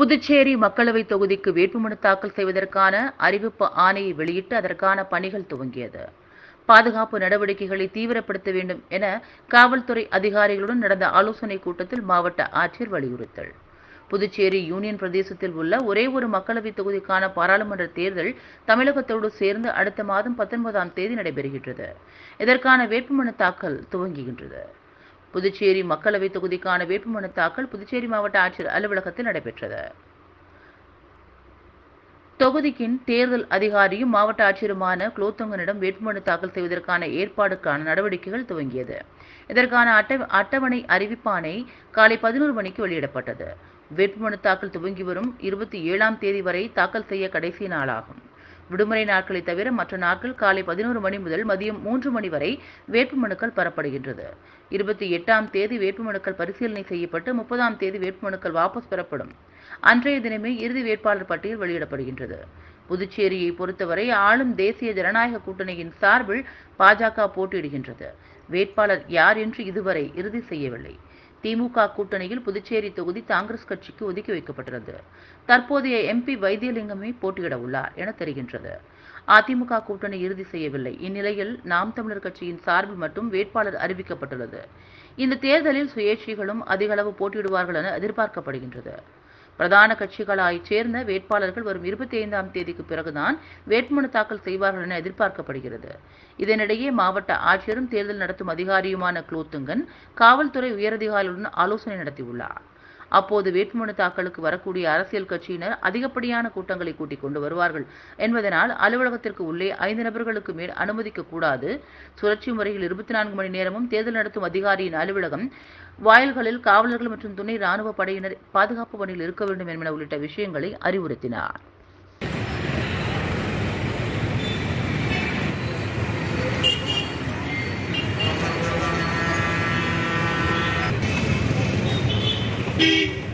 புதுச்சேரி மக்களவைத் தொகுதிக்கு வேட்புமனு தாக்கல் செய்வதற்கான அறிவிப்பு ஆணையை வெளியிட்டு அதற்கான பணிகள் துவங்கியது பாதுகாப்பு நடவடிக்கைகளை தீவிரப்படுத்த வேண்டும் என காவல்துறை அதிகாரிகளுடன் நடந்த ஆலோசனைக் கூட்டத்தில் மாவட்ட ஆட்சியர் வலியுறுத்தல் புதுச்சேரி யூனியன் பிரதேசத்தில் உள்ள ஒரே ஒரு மக்களவைத் தொகுதிக்கான பாராளுமன்ற தேர்தல் தமிழகத்தோடு சேர்ந்து அடுத்த மாதம் பத்தொன்பதாம் தேதி நடைபெறுகின்றது இதற்கான வேட்புமனு தாக்கல் துவங்குகின்றது புதுச்சேரி மக்களவைத் தொகுதிக்கான வேட்புமனு தாக்கல் புதுச்சேரி மாவட்ட ஆட்சியர் அலுவலகத்தில் நடைபெற்றது தொகுதிக்கின் தேர்தல் அதிகாரியும் மாவட்ட ஆட்சியருமான குலோத்துங்கனிடம் வேட்புமனு தாக்கல் செய்வதற்கான ஏற்பாடுக்கான நடவடிக்கைகள் துவங்கியது இதற்கான அட்ட அட்டவணை அறிவிப்பானை காலை பதினோரு மணிக்கு வெளியிடப்பட்டது வேட்புமனு தாக்கல் துவங்கி வரும் இருபத்தி ஏழாம் தேதி வரை தாக்கல் செய்ய கடைசி நாளாகும் விடுமுறை நாட்களை தவிர மற்ற நாட்கள் காலை பதினோரு மணி முதல் மதியம் மூன்று மணி வரை வேட்புமனுக்கள் பெறப்படுகின்றது இருபத்தி எட்டாம் தேதி வேட்புமனுக்கள் பரிசீலனை செய்யப்பட்டு முப்பதாம் தேதி வேட்புமனுக்கள் வாபஸ் பெறப்படும் அன்றைய தினமே இறுதி வேட்பாளர் பட்டியல் வெளியிடப்படுகின்றது புதுச்சேரியை பொறுத்தவரை ஆளும் தேசிய ஜனநாயக கூட்டணியின் சார்பில் பாஜக போட்டியிடுகின்றது வேட்பாளர் யார் என்று இதுவரை இறுதி செய்யவில்லை திமுக கூட்டணியில் புதுச்சேரி தொகுதி காங்கிரஸ் கட்சிக்கு ஒதுக்கி வைக்கப்பட்டுள்ளது தற்போதைய எம்பி வைத்தியலிங்கமே போட்டியிட உள்ளார் என தெரிகின்றது அதிமுக கூட்டணி இறுதி செய்யவில்லை இந்நிலையில் நாம் தமிழர் கட்சியின் சார்பில் மட்டும் வேட்பாளர் அறிவிக்கப்பட்டுள்ளது இந்த தேர்தலில் சுயேட்சைகளும் அதிக அளவு போட்டியிடுவார்கள் என எதிர்பார்க்கப்படுகின்றது பிரதான கட்சிகளாய் சேர்ந்த வேட்பாளர்கள் வரும் இருபத்தி ஐந்தாம் தேதிக்கு பிறகுதான் வேட்புமனு தாக்கல் செய்வார்கள் என எதிர்பார்க்கப்படுகிறது இதனிடையே மாவட்ட ஆட்சியரும் தேர்தல் நடத்தும் அதிகாரியுமான குலோத்துங்கன் காவல்துறை உயரதிகாரிகளுடன் ஆலோசனை நடத்தியுள்ளார் அப்போது வேட்புமனு தாக்கலுக்கு வரக்கூடிய அரசியல் கட்சியினர் அதிகப்படியான கூட்டங்களை கூட்டிக் கொண்டு வருவார்கள் என்பதனால் அலுவலகத்திற்கு உள்ளே ஐந்து நபர்களுக்கு மேல் அனுமதிக்க கூடாது சுழற்சி முறையில் இருபத்தி நான்கு மணி நேரமும் தேர்தல் நடத்தும் அதிகாரியின் அலுவலகம் வாயில்களில் காவலர்கள் மற்றும் துணை ராணுவ படையினர் பாதுகாப்பு பணியில் இருக்க வேண்டும் என்பன உள்ளிட்ட விஷயங்களை அறிவுறுத்தினார் Beep.